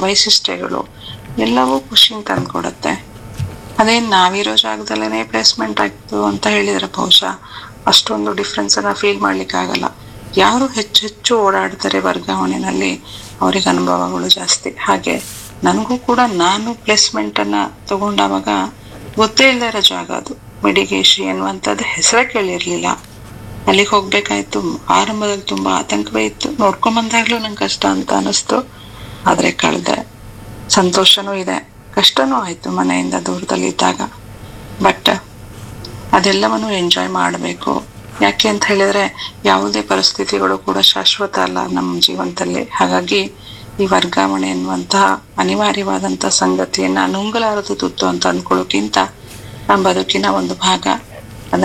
ವೈಶಿಷ್ಟ್ಯಗಳು ಎಲ್ಲವೂ ಖುಷಿನ ತಂದ್ಕೊಡುತ್ತೆ ಅದೇನ್ ನಾವಿರೋ ಜಾಗದಲ್ಲೇನೆ ಪ್ಲೇಸ್ಮೆಂಟ್ ಆಯ್ತು ಅಂತ ಹೇಳಿದ್ರೆ ಬಹುಶಃ ಅಷ್ಟೊಂದು ಡಿಫ್ರೆನ್ಸ್ ಅನ್ನ ಫೀಲ್ ಮಾಡ್ಲಿಕ್ಕೆ ಆಗಲ್ಲ ಯಾರು ಹೆಚ್ಚು ಹೆಚ್ಚು ಓಡಾಡ್ತಾರೆ ವರ್ಗಾವಣೆನಲ್ಲಿ ಅವ್ರಿಗೆ ಅನುಭವಗಳು ಜಾಸ್ತಿ ಹಾಗೆ ನನಗೂ ಕೂಡ ನಾನು ಪ್ಲೇಸ್ಮೆಂಟ್ ಅನ್ನ ತಗೊಂಡಾಗ ಗೊತ್ತೇ ಇಲ್ಲದ ಇರೋ ಜಾಗ ಅದು ಮಿಡಿಗೇಶಿ ಅನ್ನುವಂಥದ್ದು ಹೆಸರೇ ಕೇಳಿರ್ಲಿಲ್ಲ ಅಲ್ಲಿಗೆ ಹೋಗ್ಬೇಕಾಯ್ತು ಆರಂಭದಲ್ಲಿ ತುಂಬಾ ಆತಂಕವೇ ಇತ್ತು ನೋಡ್ಕೊಂಡ್ ಬಂದಾಗ್ಲೂ ನಂಗೆ ಕಷ್ಟ ಅಂತ ಅನಿಸ್ತು ಆದ್ರೆ ಕಳೆದೆ ಸಂತೋಷನೂ ಇದೆ ಕಷ್ಟನೂ ಆಯ್ತು ಮನೆಯಿಂದ ದೂರದಲ್ಲಿ ಇದ್ದಾಗ ಬಟ್ ಅದೆಲ್ಲವನ್ನು ಎಂಜಾಯ್ ಮಾಡಬೇಕು ಯಾಕೆ ಅಂತ ಹೇಳಿದ್ರೆ ಯಾವುದೇ ಪರಿಸ್ಥಿತಿಗಳು ಕೂಡ ಶಾಶ್ವತ ಅಲ್ಲ ನಮ್ಮ ಜೀವನದಲ್ಲಿ ಹಾಗಾಗಿ ಈ ವರ್ಗಾವಣೆ ಎನ್ನುವಂತಹ ಅನಿವಾರ್ಯವಾದಂತಹ ಸಂಗತಿಯನ್ನ ನುಂಗಲಾರದು ತುತ್ತು ಅಂತ ಅನ್ಕೊಳ್ಳೋಕ್ಕಿಂತ ನಮ್ಮ ಬದುಕಿನ ಒಂದು ಭಾಗ ಅದ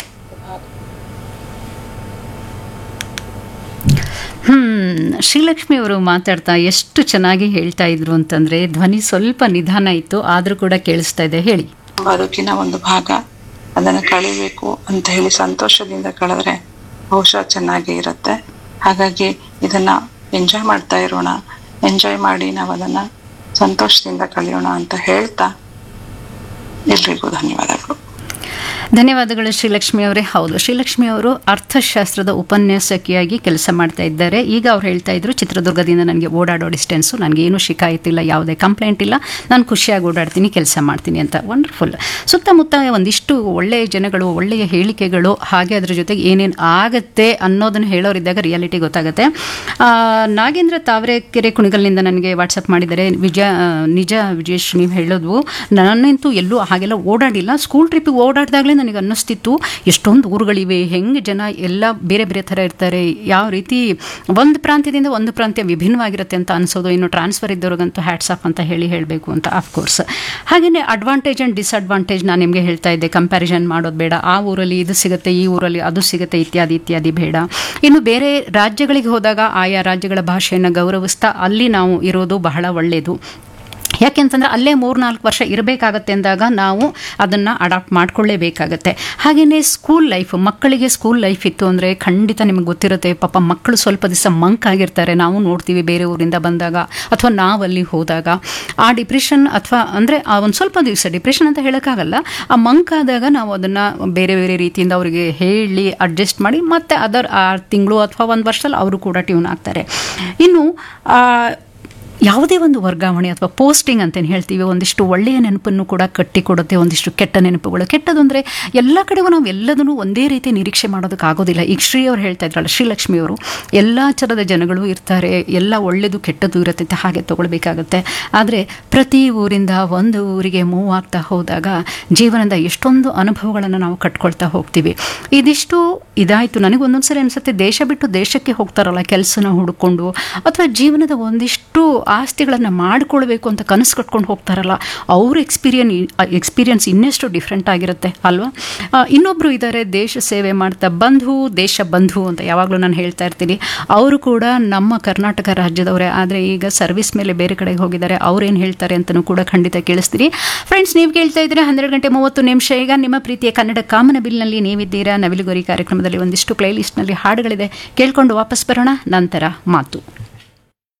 ಹ್ಮ್ ಶ್ರೀಲಕ್ಷ್ಮಿ ಅವರು ಮಾತಾಡ್ತಾ ಎಷ್ಟು ಚೆನ್ನಾಗಿ ಹೇಳ್ತಾ ಇದ್ರು ಅಂತಂದ್ರೆ ಧ್ವನಿ ಸ್ವಲ್ಪ ನಿಧಾನ ಇತ್ತು ಆದ್ರೂ ಕೂಡ ಕೇಳಿಸ್ತಾ ಇದೆ ಹೇಳಿ ಬದುಕಿನ ಒಂದು ಭಾಗ ಅದನ್ನ ಕಳಿಬೇಕು ಅಂತ ಹೇಳಿ ಸಂತೋಷದಿಂದ ಕಳೆದ್ರೆ ಬಹುಶಃ ಚೆನ್ನಾಗಿ ಇರುತ್ತೆ ಹಾಗಾಗಿ ಇದನ್ನ ಎಂಜಾಯ್ ಮಾಡ್ತಾ ಇರೋಣ ಎಂಜಾಯ್ ಮಾಡಿ ನಾವು ಅದನ್ನ ಸಂತೋಷದಿಂದ ಕಳೆಯೋಣ ಅಂತ ಹೇಳ್ತಾ ಎಲ್ರಿಗೂ ಧನ್ಯವಾದಗಳು ಧನ್ಯವಾದಗಳು ಶ್ರೀಲಕ್ಷ್ಮಿ ಅವರೇ ಹೌದು ಶ್ರೀಲಕ್ಷ್ಮಿ ಅವರು ಅರ್ಥಶಾಸ್ತ್ರದ ಉಪನ್ಯಾಸಕಿಯಾಗಿ ಕೆಲಸ ಮಾಡ್ತಾ ಇದ್ದಾರೆ ಈಗ ಅವ್ರು ಹೇಳ್ತಾ ಇದ್ರು ಚಿತ್ರದುರ್ಗದಿಂದ ನನಗೆ ಓಡಾಡೋ ಡಿಸ್ಟೆನ್ಸು ನನಗೆ ಏನೂ ಶಿಕಾಯತಿಲ್ಲ ಯಾವುದೇ ಕಂಪ್ಲೇಂಟ್ ಇಲ್ಲ ನಾನು ಖುಷಿಯಾಗಿ ಓಡಾಡ್ತೀನಿ ಕೆಲಸ ಮಾಡ್ತೀನಿ ಅಂತ ವಂಡರ್ಫುಲ್ ಸುತ್ತಮುತ್ತ ಒಂದಿಷ್ಟು ಒಳ್ಳೆಯ ಜನಗಳು ಒಳ್ಳೆಯ ಹೇಳಿಕೆಗಳು ಹಾಗೆ ಅದ್ರ ಜೊತೆಗೆ ಏನೇನು ಆಗತ್ತೆ ಅನ್ನೋದನ್ನು ಹೇಳೋರಿದ್ದಾಗ ರಿಯಾಲಿಟಿ ಗೊತ್ತಾಗುತ್ತೆ ಆ, ನಾಗೇಂದ್ರ ತಾವರೆಕೆರೆ ಕುಣಿಗಲ್ನಿಂದ ನನಗೆ ವಾಟ್ಸಪ್ ಮಾಡಿದ್ದಾರೆ ವಿಜಯ ನಿಜ ವಿಜೇಶ್ ನೀವು ಹೇಳೋದು ನಾನಂತೂ ಎಲ್ಲೂ ಹಾಗೆಲ್ಲ ಓಡಾಡಿಲ್ಲ ಸ್ಕೂಲ್ ಟ್ರಿಪ್ಪಿಗೆ ಓಡಾಡಿದಾಗಲೇ ನನಗೆ ಅನ್ನಿಸ್ತಿತ್ತು ಎಷ್ಟೊಂದು ಊರುಗಳಿವೆ ಹೆಂಗೆ ಜನ ಎಲ್ಲ ಬೇರೆ ಬೇರೆ ಥರ ಇರ್ತಾರೆ ಯಾವ ರೀತಿ ಒಂದು ಪ್ರಾಂತ್ಯದಿಂದ ಒಂದು ಪ್ರಾಂತ್ಯ ವಿಭಿನ್ನವಾಗಿರುತ್ತೆ ಅಂತ ಅನಿಸೋದು ಇನ್ನು ಟ್ರಾನ್ಸ್ಫರ್ ಇದ್ದವ್ರಿಗಂತೂ ಹ್ಯಾಟ್ಸ್ ಆಫ್ ಅಂತ ಹೇಳಿ ಹೇಳಬೇಕು ಅಂತ ಕೋರ್ಸ್ ಹಾಗೆಯೇ ಅಡ್ವಾಂಟೇಜ್ ಆ್ಯಂಡ್ ಡಿಸ್ಅಡ್ವಾಂಟೇಜ್ ನಾನು ನಿಮಗೆ ಹೇಳ್ತಾ ಇದ್ದೆ ಕಂಪ್ಯಾರಿಸನ್ ಮಾಡೋದು ಬೇಡ ಆ ಊರಲ್ಲಿ ಇದು ಸಿಗುತ್ತೆ ಈ ಊರಲ್ಲಿ ಅದು ಸಿಗುತ್ತೆ ಇತ್ಯಾದಿ ಇತ್ಯಾದಿ ಬೇಡ ಇನ್ನು ಬೇರೆ ರಾಜ್ಯಗಳಿಗೆ ಹೋದಾಗ ಆಯಾ ರಾಜ್ಯಗಳ ಭಾಷೆಯನ್ನು ಗೌರವಿಸ್ತಾ ಅಲ್ಲಿ ನಾವು ಇರೋದು ಬಹಳ ಒಳ್ಳೆಯದು ಯಾಕೆಂತಂದ್ರೆ ಅಲ್ಲೇ ಮೂರ್ನಾಲ್ಕು ವರ್ಷ ಇರಬೇಕಾಗತ್ತೆ ಅಂದಾಗ ನಾವು ಅದನ್ನು ಅಡಾಪ್ಟ್ ಮಾಡ್ಕೊಳ್ಳೇಬೇಕಾಗತ್ತೆ ಹಾಗೆಯೇ ಸ್ಕೂಲ್ ಲೈಫ್ ಮಕ್ಕಳಿಗೆ ಸ್ಕೂಲ್ ಲೈಫ್ ಇತ್ತು ಅಂದರೆ ಖಂಡಿತ ನಿಮಗೆ ಗೊತ್ತಿರುತ್ತೆ ಪಾಪ ಮಕ್ಕಳು ಸ್ವಲ್ಪ ದಿವಸ ಮಂಕ್ ಆಗಿರ್ತಾರೆ ನಾವು ನೋಡ್ತೀವಿ ಬೇರೆ ಊರಿಂದ ಬಂದಾಗ ಅಥವಾ ನಾವಲ್ಲಿ ಹೋದಾಗ ಆ ಡಿಪ್ರೆಷನ್ ಅಥವಾ ಅಂದರೆ ಆ ಒಂದು ಸ್ವಲ್ಪ ದಿವಸ ಡಿಪ್ರೆಷನ್ ಅಂತ ಹೇಳೋಕ್ಕಾಗಲ್ಲ ಆ ಮಂಕ್ ಆದಾಗ ನಾವು ಅದನ್ನು ಬೇರೆ ಬೇರೆ ರೀತಿಯಿಂದ ಅವರಿಗೆ ಹೇಳಿ ಅಡ್ಜಸ್ಟ್ ಮಾಡಿ ಮತ್ತೆ ಅದರ್ ಆರು ತಿಂಗಳು ಅಥವಾ ಒಂದು ವರ್ಷದಲ್ಲಿ ಅವರು ಕೂಡ ಟ್ಯೂನ್ ಆಗ್ತಾರೆ ಇನ್ನು ಆ, ಯಾವುದೇ ಒಂದು ವರ್ಗಾವಣೆ ಅಥವಾ ಪೋಸ್ಟಿಂಗ್ ಅಂತೇನು ಹೇಳ್ತೀವಿ ಒಂದಿಷ್ಟು ಒಳ್ಳೆಯ ನೆನಪನ್ನು ಕೂಡ ಕಟ್ಟಿಕೊಡುತ್ತೆ ಒಂದಿಷ್ಟು ಕೆಟ್ಟ ನೆನಪುಗಳು ಕೆಟ್ಟದು ಅಂದರೆ ಎಲ್ಲ ಕಡೆಗೂ ನಾವು ಎಲ್ಲದನ್ನು ಒಂದೇ ರೀತಿ ನಿರೀಕ್ಷೆ ಮಾಡೋದಕ್ಕಾಗೋದಿಲ್ಲ ಈಗ ಶ್ರೀ ಅವ್ರು ಹೇಳ್ತಾ ಇದ್ರಲ್ಲ ಶ್ರೀಲಕ್ಷ್ಮಿ ಅವರು ಎಲ್ಲ ಥರದ ಜನಗಳು ಇರ್ತಾರೆ ಎಲ್ಲ ಒಳ್ಳೆಯದು ಕೆಟ್ಟದ್ದು ಇರುತ್ತೆ ಅಂತ ಹಾಗೆ ತಗೊಳ್ಬೇಕಾಗತ್ತೆ ಆದರೆ ಪ್ರತಿ ಊರಿಂದ ಒಂದು ಊರಿಗೆ ಮೂವ್ ಆಗ್ತಾ ಹೋದಾಗ ಜೀವನದ ಎಷ್ಟೊಂದು ಅನುಭವಗಳನ್ನು ನಾವು ಕಟ್ಕೊಳ್ತಾ ಹೋಗ್ತೀವಿ ಇದಿಷ್ಟು ಇದಾಯಿತು ನನಗೆ ಒಂದೊಂದು ಸರಿ ಅನಿಸುತ್ತೆ ದೇಶ ಬಿಟ್ಟು ದೇಶಕ್ಕೆ ಹೋಗ್ತಾರಲ್ಲ ಕೆಲಸನ ಹುಡ್ಕೊಂಡು ಅಥವಾ ಜೀವನದ ಒಂದಿಷ್ಟು ಆಸ್ತಿಗಳನ್ನು ಮಾಡಿಕೊಳ್ಬೇಕು ಅಂತ ಕನಸು ಕಟ್ಕೊಂಡು ಹೋಗ್ತಾರಲ್ಲ ಅವ್ರ ಎಕ್ಸ್ಪೀರಿಯನ್ ಎಕ್ಸ್ಪೀರಿಯನ್ಸ್ ಇನ್ನೆಷ್ಟು ಡಿಫ್ರೆಂಟ್ ಆಗಿರುತ್ತೆ ಅಲ್ವಾ ಆ, ಇನ್ನೊಬ್ರು ಇದ್ದಾರೆ ದೇಶ ಸೇವೆ ಮಾಡ್ತಾ ಬಂಧು ದೇಶ ಬಂಧು ಅಂತ ಯಾವಾಗಲೂ ನಾನು ಹೇಳ್ತಾ ಇರ್ತೀನಿ ಅವರು ಕೂಡ ನಮ್ಮ ಕರ್ನಾಟಕ ರಾಜ್ಯದವರೇ ಆದರೆ ಈಗ ಸರ್ವಿಸ್ ಮೇಲೆ ಬೇರೆ ಕಡೆಗೆ ಹೋಗಿದ್ದಾರೆ ಅವ್ರೇನು ಹೇಳ್ತಾರೆ ಅಂತಲೂ ಕೂಡ ಖಂಡಿತ ಕೇಳಿಸ್ತೀನಿ ಫ್ರೆಂಡ್ಸ್ ನೀವು ಕೇಳ್ತಾ ಇದ್ರೆ ಹನ್ನೆರಡು ಗಂಟೆ ಮೂವತ್ತು ನಿಮಿಷ ಈಗ ನಿಮ್ಮ ಪ್ರೀತಿಯ ಕನ್ನಡ ಕಾಮನ ಬಿಲ್ನಲ್ಲಿ ನೀವಿದ್ದೀರಾ ನವಿಲುಗರಿ ಕಾರ್ಯಕ್ರಮದಲ್ಲಿ ಒಂದಿಷ್ಟು ಪ್ಲೇಲಿಸ್ಟ್ನಲ್ಲಿ ಹಾಡುಗಳಿದೆ ಕೇಳ್ಕೊಂಡು ವಾಪಸ್ ಬರೋಣ ನಂತರ ಮಾತು